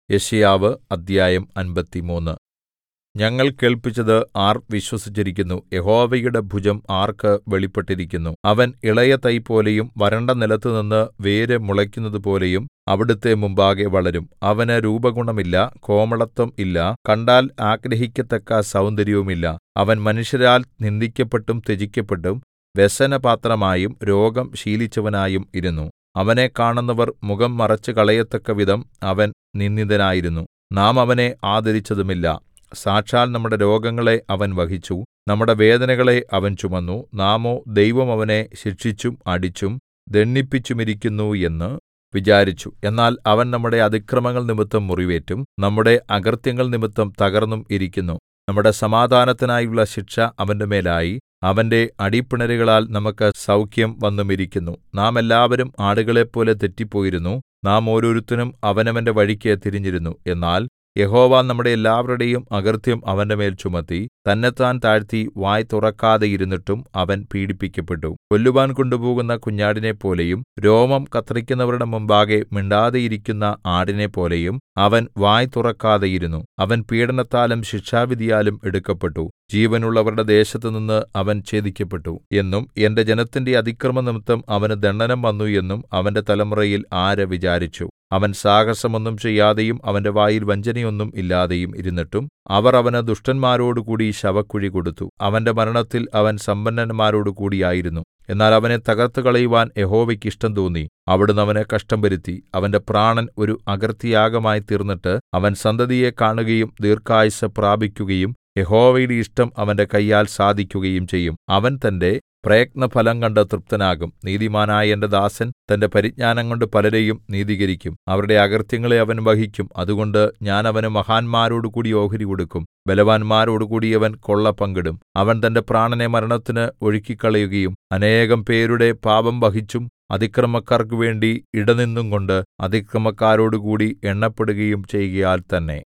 യെശയ്യാവ് അദ്ധ്യായം അമ്പത്തിമൂന്ന് ഞങ്ങൾ കേൾപ്പിച്ചത് ആർ വിശ്വസിച്ചിരിക്കുന്നു യഹോവയുടെ ഭുജം ആർക്ക് വെളിപ്പെട്ടിരിക്കുന്നു അവൻ ഇളയ തൈപോലെയും വരണ്ട നിലത്തുനിന്ന് വേര് മുളയ്ക്കുന്നതുപോലെയും അവിടുത്തെ മുമ്പാകെ വളരും അവന് രൂപഗുണമില്ല കോമളത്വം ഇല്ല കണ്ടാൽ ആഗ്രഹിക്കത്തക്ക സൗന്ദര്യവുമില്ല അവൻ മനുഷ്യരാൽ നിന്ദിക്കപ്പെട്ടും ത്യജിക്കപ്പെട്ടും വ്യസനപാത്രമായും രോഗം ശീലിച്ചവനായും ഇരുന്നു അവനെ കാണുന്നവർ മുഖം മറച്ചുകളയത്തക്കവിധം അവൻ നിന്ദിതനായിരുന്നു നാം അവനെ ആദരിച്ചതുമില്ല സാക്ഷാൽ നമ്മുടെ രോഗങ്ങളെ അവൻ വഹിച്ചു നമ്മുടെ വേദനകളെ അവൻ ചുമന്നു നാമോ ദൈവം അവനെ ശിക്ഷിച്ചും അടിച്ചും ദണ്ഡിപ്പിച്ചുമിരിക്കുന്നു എന്ന് വിചാരിച്ചു എന്നാൽ അവൻ നമ്മുടെ അതിക്രമങ്ങൾ നിമിത്തം മുറിവേറ്റും നമ്മുടെ അകൃത്യങ്ങൾ നിമിത്തം തകർന്നും ഇരിക്കുന്നു നമ്മുടെ സമാധാനത്തിനായുള്ള ശിക്ഷ അവന്റെമേലായി അവന്റെ അടിപ്പിണരുകളാൽ നമുക്ക് സൗഖ്യം വന്നുമിരിക്കുന്നു നാം എല്ലാവരും ആടുകളെപ്പോലെ തെറ്റിപ്പോയിരുന്നു നാം ഓരോരുത്തനും അവനവന്റെ വഴിക്ക് തിരിഞ്ഞിരുന്നു എന്നാൽ യഹോവ നമ്മുടെ എല്ലാവരുടെയും അകൃത്യം അവന്റെമേൽ ചുമത്തി തന്നെത്താൻ താഴ്ത്തി വായ് തുറക്കാതെ ഇരുന്നിട്ടും അവൻ പീഡിപ്പിക്കപ്പെട്ടു കൊല്ലുവാൻ കൊണ്ടുപോകുന്ന കുഞ്ഞാടിനെപ്പോലെയും രോമം കത്രിക്കുന്നവരുടെ മുമ്പാകെ മിണ്ടാതെയിരിക്കുന്ന ആടിനെപ്പോലെയും അവൻ വായ് തുറക്കാതെയിരുന്നു അവൻ പീഡനത്താലും ശിക്ഷാവിധിയാലും എടുക്കപ്പെട്ടു ജീവനുള്ളവരുടെ ദേശത്തുനിന്ന് അവൻ ഛേദിക്കപ്പെട്ടു എന്നും എന്റെ ജനത്തിന്റെ അതിക്രമനിമിത്തം അവന് ദണ്ഡനം വന്നു എന്നും അവന്റെ തലമുറയിൽ ആര് വിചാരിച്ചു അവൻ സാഹസമൊന്നും ചെയ്യാതെയും അവന്റെ വായിൽ വഞ്ചനയൊന്നും ഇല്ലാതെയും ഇരുന്നിട്ടും അവർ അവന് ദുഷ്ടന്മാരോടുകൂടി ശവക്കുഴി കൊടുത്തു അവന്റെ മരണത്തിൽ അവൻ സമ്പന്നന്മാരോടുകൂടിയായിരുന്നു എന്നാൽ അവനെ തകർത്തുകളയുവാൻ യഹോവയ്ക്ക് ഇഷ്ടം തോന്നി അവിടുന്ന് അവന് കഷ്ടം വരുത്തി അവന്റെ പ്രാണൻ ഒരു അകൃത്യയാഗമായി തീർന്നിട്ട് അവൻ സന്തതിയെ കാണുകയും ദീർഘായുസ്സ് പ്രാപിക്കുകയും യഹോവയുടെ ഇഷ്ടം അവന്റെ കയ്യാൽ സാധിക്കുകയും ചെയ്യും അവൻ തന്റെ പ്രയത്നഫലം കണ്ട് തൃപ്തനാകും നീതിമാനായ എന്റെ ദാസൻ തന്റെ പരിജ്ഞാനംകൊണ്ട് പലരെയും നീതീകരിക്കും അവരുടെ അകൃത്യങ്ങളെ അവൻ വഹിക്കും അതുകൊണ്ട് ഞാൻ അവന് മഹാന്മാരോടുകൂടി ഓഹരി കൊടുക്കും ബലവാന്മാരോടുകൂടി അവൻ കൊള്ള പങ്കിടും അവൻ തന്റെ പ്രാണനെ മരണത്തിന് ഒഴുക്കിക്കളയുകയും അനേകം പേരുടെ പാപം വഹിച്ചും അതിക്രമക്കാർക്കു വേണ്ടി ഇടനിന്നുംകൊണ്ട് അതിക്രമക്കാരോടുകൂടി എണ്ണപ്പെടുകയും ചെയ്യുകയാൽ തന്നെ